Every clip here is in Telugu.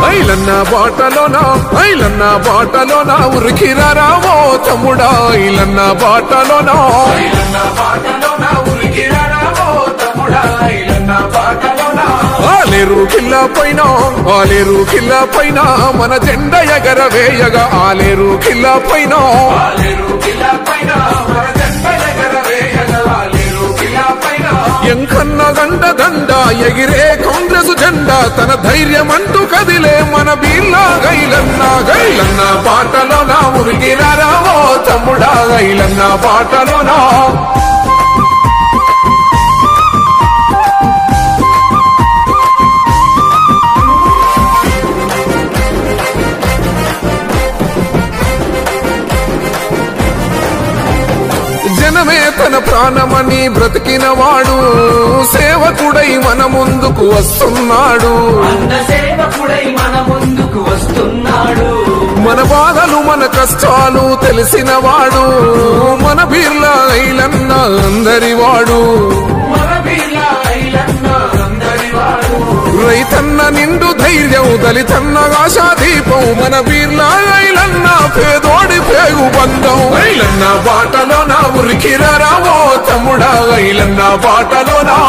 ఐలన్న బాటలోన ఐలన్న బాటలోన ఉరికిరారావో తమ్ముడా ఐలన్న బాటలోన ఐలన్న బాటలోన ఉరికిరారావో తమ్ముడా ఐలన్న బాటలోన ఆలేరు కిల్ల పైన ఆలేరు కిల్ల పైన మన జెండ ఎగరవేయగా ఆలేరు కిల్ల పైన ఆలేరు కిల్ల పైన మన జెండ ఎగరవేయగా ఆలేరు కిల్ల పైన ఎంకన్న గండ దండ ఎగిరే కాంగ్రెస్ జెండా తన ధైర్యం అంటూ కదిలే మన బీర్లా గైలన్న గైలన్న పాటలో నా ఉరికిరారావో తమ్ముడా గైలన్న పాటలో నా జనమే తన ప్రాణమని బ్రతికిన వాడు సేవకుడై మన ముందుకు వస్తున్నాడు అన్న సేవకుడై మన ముందుకు వస్తున్నాడు మన బాధలు మన కష్టాలు తెలిసిన వాడు మన బీర్ల ఐలన్న అందరి వాడు మన వీళ్ళ ఐలన్న అందరి వాడు రైతన్న నిండు ధైర్యం దళితన్న ఆశా దీపం మన బీర్ల ఐలన్న పేదోడి పేగు బంధం ఐలన్న బాటలో నా ఉరికిరావో తమ్ముడా ఐలన్న బాటలో నా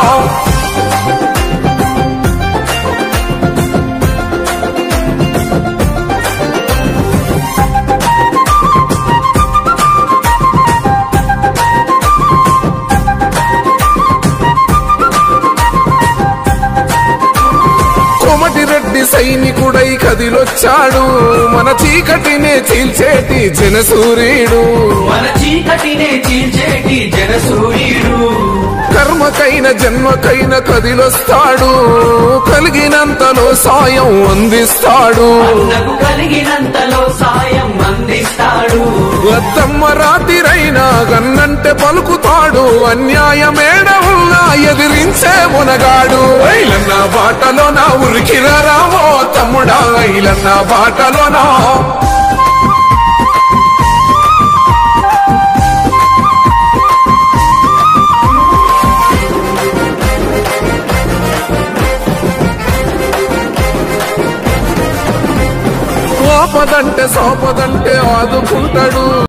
కోమటిరెడ్డి సైనికుడై కదిలొచ్చాడు మన చీకటినే చీల్చేటి జనసూర్యుడు మన చీకటినే చీల్చేటి జనసూర్యుడు కర్మకైన జన్మకైన కదిలొస్తాడు కలిగినంతలో సాయం అందిస్తాడు అన్నకు కలిగినంతలో సాయం అందిస్తాడు అత్తమ్మ రాతిరైనా గన్నంటే పలుకుతాడు అన్యాయమేడ ఉన్నా ఎదిరించే మునగాడు ఐలన్న బాటలో నా ఉరికిరావో తమ్ముడా ఐలన్న బాటలో నా ఆపదంటే సోపదంటే ఆదుకుంటాడు